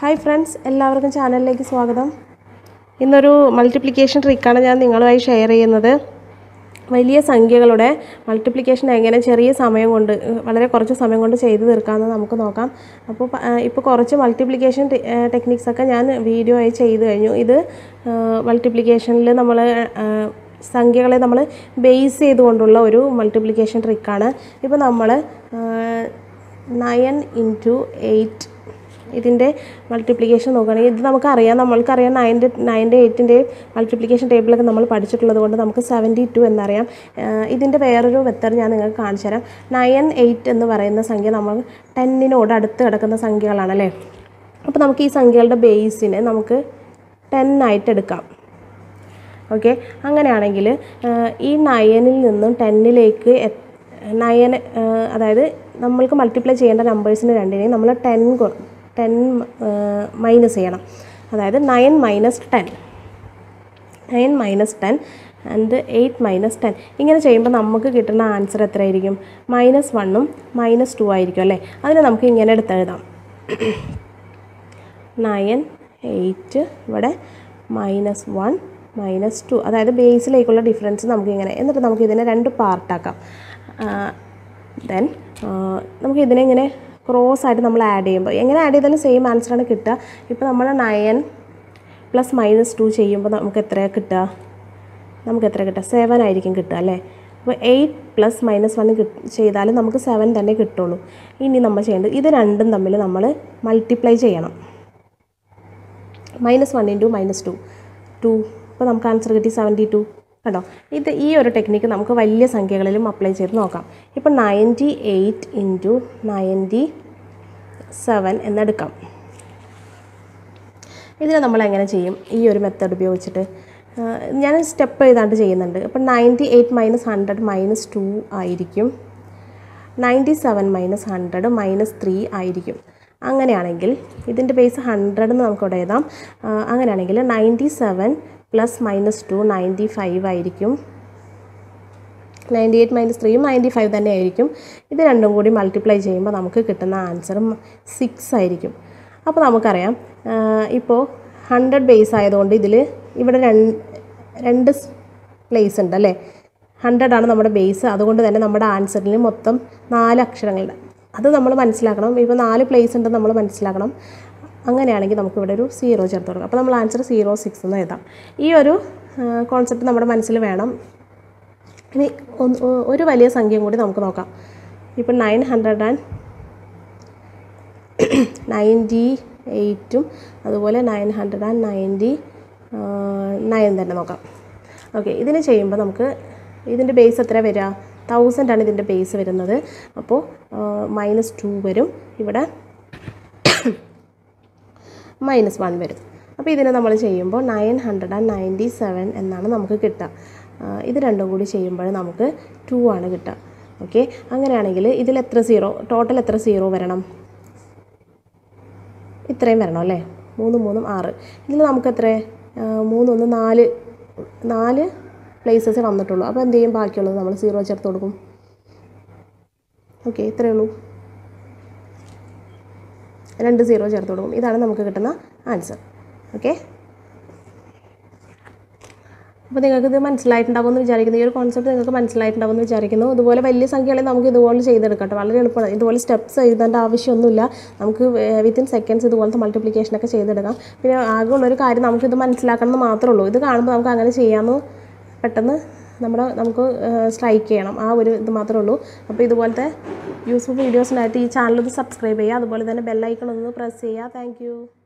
hi friends എല്ലാവർക്കും ചാനലിലേക്ക് സ്വാഗതം ഇന്നൊരു മൾട്ടിപ്ലിക്കേഷൻ ട്രിക്കാണ് ഞാൻ നിങ്ങളുമായി ഷെയർ ചെയ്യുന്നത് വലിയ സംഖ്യകളുടെ മൾട്ടിപ്ലിക്കേഷൻ എങ്ങനെ ചെറിയ സമയം കൊണ്ട് ഏഹ്, വളരെ കുറച്ച് സമയം കൊണ്ട് ചെയ്തു തീർക്കാമെന്ന് നമുക്ക് നോക്കാം അപ്പോൾ പ- ഏഹ്, ഇപ്പോൾ കുറച്ച് മൾട്ടിപ്ലിക്കേഷൻ ടെക്നിക്സ് ഒക്കെ ഞാൻ വീഡിയോ ആയി ചെയ്തു കഴിഞ്ഞു ഇത് മൾട്ടിപ്ലിക്കേഷനിൽ നമ്മൾ സംഖ്യകളെ നമ്മൾ ബേസ് ചെയ്തുകൊണ്ടുള്ള ഒരു മൾട്ടിപ്ലിക്കേഷൻ ട്രിക്കാണ് ഇപ്പോൾ നമ്മൾ നയൻ ഇൻറ്റു എയ്റ്റ് ഇതിൻ്റെ മൾട്ടിപ്ലിക്കേഷൻ നോക്കുകയാണെങ്കിൽ ഇത് നമുക്കറിയാം നമ്മൾക്കറിയാം നയൻ്റെ നയൻ്റെ എയ്റ്റിൻ്റെ മൾട്ടിപ്ലിക്കേഷൻ ടേബിളൊക്കെ നമ്മൾ പഠിച്ചിട്ടുള്ളത് കൊണ്ട് നമുക്ക് സെവൻറ്റി ടു എന്നറിയാം ആഹ് ഇതിൻ്റെ വേറൊരു മെത്തേഡ് ഞാൻ നിങ്ങൾക്ക് കാണിച്ചു തരാം നയൻ എയ്റ്റ് എന്ന് പറയുന്ന സംഖ്യ നമ്മൾ ടെന്നിനോട് അടുത്ത് കിടക്കുന്ന സംഖ്യകളാണ് അല്ലേ അപ്പോൾ നമുക്ക് ഈ സംഖ്യകളുടെ ബേസിനെ നമുക്ക് ടെൻ ആയിട്ട് എടുക്കാം ഓക്കെ അങ്ങനെയാണെങ്കിൽ ഈ നയനിൽ നിന്നും ടെന്നിലേക്ക് നയൻ അതായത് നമ്മൾക്ക് മൾട്ടിപ്ലൈ ചെയ്യേണ്ട നമ്പേഴ്സിന് രണ്ടിനെയും നമ്മൾ ടെൻ ടെൻ മൈനസ് ചെയ്യണം അതായത് nine minus ten nine minus ten and eight minus ten ഇങ്ങനെ ചെയ്യുമ്പോൾ നമുക്ക് കിട്ടുന്ന ആൻസർ എത്രയായിരിക്കും മൈനസ് വണ്ണും മൈനസ് ടു ആയിരിക്കും അല്ലേ അതിനെ നമുക്ക് ഇങ്ങനെ എടുത്തെഴുതാം നയൻ എയ്റ്റ് ഇവിടെ മൈനസ് വൺ മൈനസ് ടു അതായത് ബേസിലേക്കുള്ള ഡിഫറൻസ് നമുക്ക് ഇങ്ങനെ എന്നിട്ട് നമുക്ക് ഇതിനെ രണ്ട് പാർട്ടാക്കാം ദെൻ നമുക്ക് ഇതിനെ ഇങ്ങനെ ക്രോസ് ആയിട്ട് നമ്മൾ ആഡ് ചെയ്യുമ്പോൾ എങ്ങനെ ആഡ് ചെയ്താലും സെയിം ആൻസറാണ് കിട്ടുക ഇപ്പോൾ നമ്മൾ നയൻ പ്ലസ് മൈനസ് ടു ചെയ്യുമ്പോൾ നമുക്ക് എത്രയാണ് കിട്ടുക നമുക്ക് എത്ര കിട്ടുക സെവൻ ആയിരിക്കും കിട്ടുക അല്ലേ അപ്പോൾ എയ്റ്റ് പ്ലസ് മൈനസ് വൺ ചെയ്താലും നമുക്ക് സെവൻ തന്നെ കിട്ടുള്ളൂ ഇനി നമ്മൾ ചെയ്യേണ്ടത് ഇത് രണ്ടും തമ്മിൽ നമ്മൾ മൾട്ടിപ്ലൈ ചെയ്യണം minus one into minus two two അപ്പോൾ നമുക്ക് ആൻസർ കിട്ടി സെവൻറ്റി ടു കണ്ടോ ഇത് ഈ ഒരു ടെക്നിക്ക് നമുക്ക് വലിയ സംഖ്യകളിലും അപ്ലൈ ചെയ്ത് നോക്കാം ഇപ്പോൾ ninety eight into ninety seven എന്നെടുക്കാം ഇതിനെ നമ്മൾ എങ്ങനെ ചെയ്യും ഈ ഒരു മെത്തേഡ് ഉപയോഗിച്ചിട്ട് ആ, ഞാൻ സ്റ്റെപ്പ് എഴുതാണ്ട് ചെയ്യുന്നുണ്ട് അപ്പം ninety eight minus hundred minus two ആയിരിക്കും ninety seven minus hundred minus three ആയിരിക്കും അങ്ങനെയാണെങ്കിൽ ഇതിൻ്റെ ബേസ് ഹൺഡ്രഡ് എന്ന് നമുക്കിവിടെ എഴുതാം ആ, അങ്ങനെയാണെങ്കിൽ ninety seven plus minus two ninety five ആയിരിക്കും നയൻറ്റി എയ്റ്റ് മൈനസ് ത്രീയും നയൻറ്റി ഫൈവ് തന്നെ ആയിരിക്കും ഇത് രണ്ടും കൂടി മൾട്ടിപ്ലൈ ചെയ്യുമ്പോൾ നമുക്ക് കിട്ടുന്ന ആൻസർ സിക്സ് ആയിരിക്കും അപ്പോൾ നമുക്കറിയാം ഇപ്പോൾ ഹൺഡ്രഡ് ബേസ് ആയതുകൊണ്ട് ഇതിൽ ഇവിടെ രണ്ട് രണ്ട് പ്ലേസ് ഉണ്ട് അല്ലേ ഹൺഡ്രഡ് ആണ് നമ്മുടെ ബേസ് അതുകൊണ്ട് തന്നെ നമ്മുടെ ആൻസറിൽ മൊത്തം നാല് അക്ഷരങ്ങളുണ്ട് അത് നമ്മൾ മനസ്സിലാക്കണം ഇപ്പോൾ നാല് പ്ലേസ് ഉണ്ടെന്ന് നമ്മൾ മനസ്സിലാക്കണം അങ്ങനെയാണെങ്കിൽ നമുക്കിവിടെ ഒരു സീറോ ചേർത്ത് കൊടുക്കാം അപ്പോൾ നമ്മൾ ആൻസർ സീറോ സിക്സ് എന്ന് എഴുതാം ഈ ഒരു കോൺസെപ്റ്റ് നമ്മുടെ മനസ്സിൽ വേണം ഇനി ഒന്ന് ഒ- ഒരു വലിയ സംഖ്യയും കൂടി നമുക്ക് നോക്കാം ഇപ്പം നയൻ ഹൺഡ്രഡ് ആൻഡ് നയൻറ്റി എയ്റ്റും അതുപോലെ nine hundred and ninety nine തന്നെ നോക്കാം ഓക്കെ ഇതിന് ചെയ്യുമ്പോൾ നമുക്ക് ഇതിൻ്റെ ബേസ് എത്ര വരിക തൗസൻഡ് ആണ് ഇതിൻ്റെ ബേസ് വരുന്നത് അപ്പോൾ മൈനസ് ടു വരും ഇവിടെ മൈനസ് വൺ വരും അപ്പോൾ ഇതിനെ നമ്മൾ ചെയ്യുമ്പോൾ nine hundred and ninety seven എന്നാണ് നമുക്ക് കിട്ടുക ആ, ഇത് രണ്ടും കൂടി ചെയ്യുമ്പോൾ നമുക്ക് ടു ആണ് കിട്ടുക ഓക്കെ അങ്ങനെയാണെങ്കിൽ ഇതിൽ എത്ര സീറോ ടോട്ടൽ എത്ര സീറോ വരണം ഇത്രയും വരണം അല്ലേ മൂന്ന് മൂന്നും ആറ് ഇതിൽ നമുക്ക് എത്ര ആ, മൂന്നൊന്ന് നാല് നാല് പ്ലേസസ് വന്നിട്ടുള്ളൂ അപ്പോൾ എന്ത് ചെയ്യും ബാക്കിയുള്ളത് നമ്മൾ സീറോ ചേർത്ത് കൊടുക്കും ഓക്കെ ഇത്രയേ ഉള്ളൂ രണ്ട് സീറോ ചേർത്ത് കൊടുക്കും ഇതാണ് നമുക്ക് കിട്ടുന്ന ആൻസർ ഓക്കെ അപ്പോൾ നിങ്ങൾക്ക് ഇത് മനസ്സിലായിട്ടുണ്ടാവുമെന്ന് വിചാരിക്കുന്നു ഈ ഒരു കോൺസെപ്റ്റ് നിങ്ങൾക്ക് മനസ്സിലായിട്ടുണ്ടാവുമെന്ന് വിചാരിക്കുന്നു ഇതുപോലെ വലിയ സംഖ്യകളെ നമുക്ക് ഇതുപോലെ ചെയ്തെടുക്കാം കേട്ടോ വളരെ എളുപ്പമാണ് ഇതുപോലെ സ്റ്റെപ്സ് എഴുതേണ്ട ആവശ്യമൊന്നുമില്ല നമുക്ക് വിത്തിൻ സെക്കൻഡ്സ് ഇതുപോലത്തെ മൾട്ടിപ്ലിക്കേഷനൊക്കെ ചെയ്തെടുക്കാം പിന്നെ ആകെ ഉള്ളൊരു കാര്യം നമുക്കിത് മനസ്സിലാക്കണം എന്ന് മാത്രമേ ഉള്ളൂ ഇത് കാണുമ്പോൾ നമുക്ക് അങ്ങനെ ചെയ്യാമെന്ന് പെട്ടെന്ന് നമ്മുടെ നമുക്ക് സ്ട്രൈക്ക് ചെയ്യണം ആ ഒരു ഇത് മാത്രമേ ഉള്ളൂ അപ്പോൾ ഇതുപോലത്തെ യൂസ്ഫുൾ വീഡിയോസിനായിട്ട് ഈ ചാനൽ ഒന്ന് സബ്സ്ക്രൈബ് ചെയ്യുക അതുപോലെ തന്നെ ബെല്ലൈക്കൺ ഒന്ന് പ്രസ് ചെയ്യുക താങ്ക്